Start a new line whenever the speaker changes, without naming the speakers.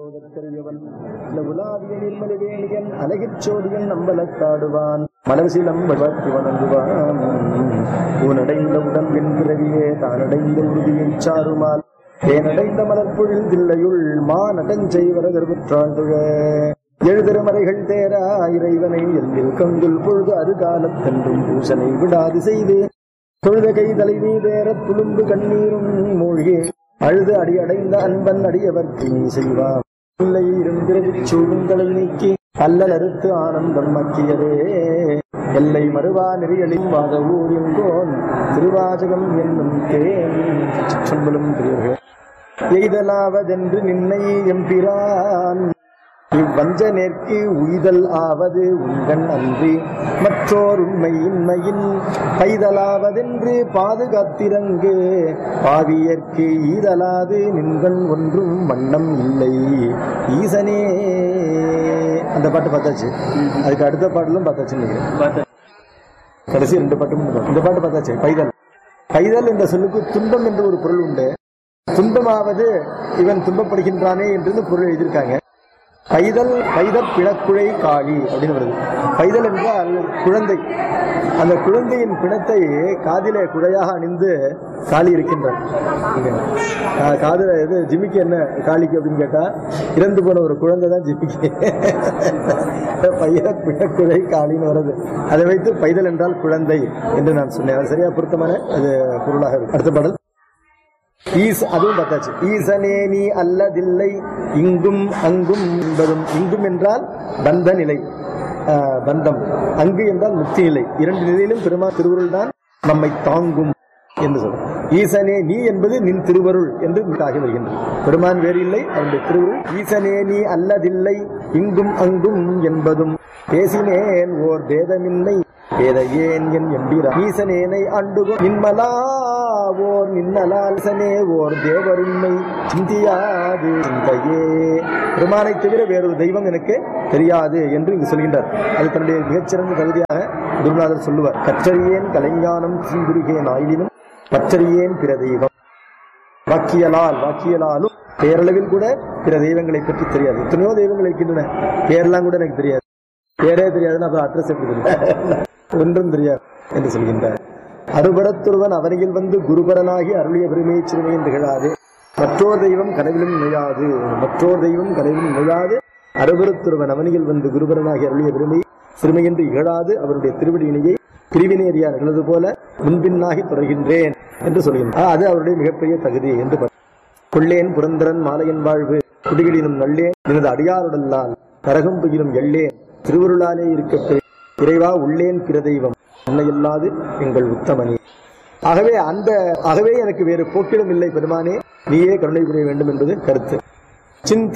ஓதற்கரியவன் இந்த உலாவிய நிர்மலவேணியன் அழகிற் நம்பலத்தாடுவான் மலர்சிலம் வளர்த்தி வணங்குவான் ஊனடைந்த உடம்பின் பிறவியே தானடைந்த உறுதியைச் சாருமால் தேனடைந்த மலர்பொழில் தில்லையுள் மாநடஞ்சை வரகர்வுற்றாழ்ந்துக எழுதிருமறைகள் தேரா இறைவனை எல்லில் கங்குல் பொழுது அருகாலத்தென்றும் பூசனை விடாது செய்து தொழுத கை தலைவி வேறத் துளும்பு கண்ணீரும் மூழ்கி அழுது அடியடைந்த அன்பன் அடியவர்க்கு நீ செய்வான் இல்லை இரும்பிறவிச் சூழுங்களை நீக்கி அல்லல் அறுத்து ஆனந்தம் மக்கியதே எல்லை மறுவா நெறியலின் வாத ஊரின் கோன் திருவாசகம் என்னும் தேன் சொல்லலும் பிரியர்கள் எய்தலாவதென்று நின்னை எம்பிரான் இவ்வஞ்ச நேர்க்கு உய்தல் ஆவது உங்கண் அன்றி மற்றோர் உண்மை இன்மையின் பைதலாவதென்று பாதுகாத்திரங்கு பாவியர்க்கு ஈதலாது நின்கண் ஒன்றும் வண்ணம் இல்லை ஈசனே அந்த பாட்டு பார்த்தாச்சு அதுக்கு அடுத்த பாடலும் பார்த்தாச்சுன்னு நினைக்கிறேன் கடைசி ரெண்டு பாட்டும் இந்த பாட்டு பார்த்தாச்சு பைதல் பைதல் என்ற சொல்லுக்கு துன்பம் என்று ஒரு பொருள் உண்டு துன்பமாவது இவன் துன்பப்படுகின்றானே என்று பொருள் எழுதியிருக்காங்க பைதல் பைதல் பிணக்குழை காளி அப்படின்னு வருது பைதல் என்றால் குழந்தை அந்த குழந்தையின் பிணத்தை காதிலே குழையாக அணிந்து காளி இருக்கின்றார் இங்க. கா- காதுல எது ஜிமிக்கு என்ன காளிக்கு அப்படின்னு கேட்டா இறந்து போன ஒரு குழந்தை தான் ஜிமிக்கு பையன் பிணக்குழை காளின்னு வருது அதை வைத்து பைதல் என்றால் குழந்தை என்று நான் சொன்னேன் அது சரியா பொருத்தமான அது பொருளாக இருக்கு அடுத்த பாடல் ஈஸ் அதுவும் பார்த்தாச்சு ஈசனே நீ அல்லதில்லை இங்கும் அங்கும் என்பதும் இங்கும் என்றால் பந்த நிலை ஆஹ், பந்தம் அங்கு என்றால் முக்தி நிலை இரண்டு நிலையிலும் பெருமா திருவருள் தான் நம்மை தாங்கும் என்று சொல்லும் ஈசனே நீ என்பது நின் திருவருள் என்று ஆகி வருகின்றது பெருமான் வேறு இல்லை அவருடைய திருவருள் ஈசனே நீ அல்லதில்லை இங்கும் அங்கும் என்பதும் பேசினேன் ஓர் பேதமில்லை பேத ஏன் என் எம்பிரா ஈசனேனை அண்டுகோ நின்மலா ஓர் நின்னலாசனே ஓர் தேவருண்மை சிந்தியாது சிந்தையே பெருமானை தவிர வேறொரு தெய்வம் எனக்கு தெரியாது என்று இங்கு சொல்கின்றார் அது தன்னுடைய மிகச்சிறந்த கவிதையாக குருநாதர் சொல்லுவார் கற்றறியேன் கலைஞானம் தீங்குருகேன் ஆயினும் பற்றறியேன் பிற தெய்வம் வாக்கியலால் வாக்கியலாலும் பேரளவில் கூட பிற தெய்வங்களை பற்றி தெரியாது எத்தனையோ தெய்வங்கள் இருக்கின்றன பேரெல்லாம் கூட எனக்கு தெரியாது பேரே தெரியாதுன்னா அப்புறம் அட்ரஸ் எப்படி தெரியும் ஒன்றும் தெரியாது என்று சொல்கின்றார் அருபரத்துருவன் அவனியில் வந்து குருபரனாகி அருளிய பெருமையை சிறுமையின் திகழாது மற்றோர் தெய்வம் கனவிலும் நுழையாது மற்றோர் தெய்வம் கனவிலும் நுழையாது அருபரத்துருவன் அவனியில் வந்து குருபரனாகி அருளிய பெருமை சிறுமையின்றி இகழாது அவருடைய திருவடியினையை பிரிவினேறியார் எழுது போல முன்பின்னாகி தொடர்கின்றேன் என்று சொல்கின்றார் அது அவருடைய மிகப்பெரிய தகுதி என்று ப- கொள்ளேன் புரந்தரன் மாலையன் வாழ்வு குடிகளினும் நல்லேன் எனது அடியாருடல்லால் கரகம் புகிலும் எள்ளேன் திருவருளாலே இருக்க இறைவா உள்ளேன் பிற தெய்வம் உன்னையல்லாது எங்கள் உத்தமனே ஆகவே அந்த ஆகவே எனக்கு வேறு போக்கிலும் இல்லை பெருமானே நீயே கருணை புரிய வேண்டும் என்பது கருத்து சிந்த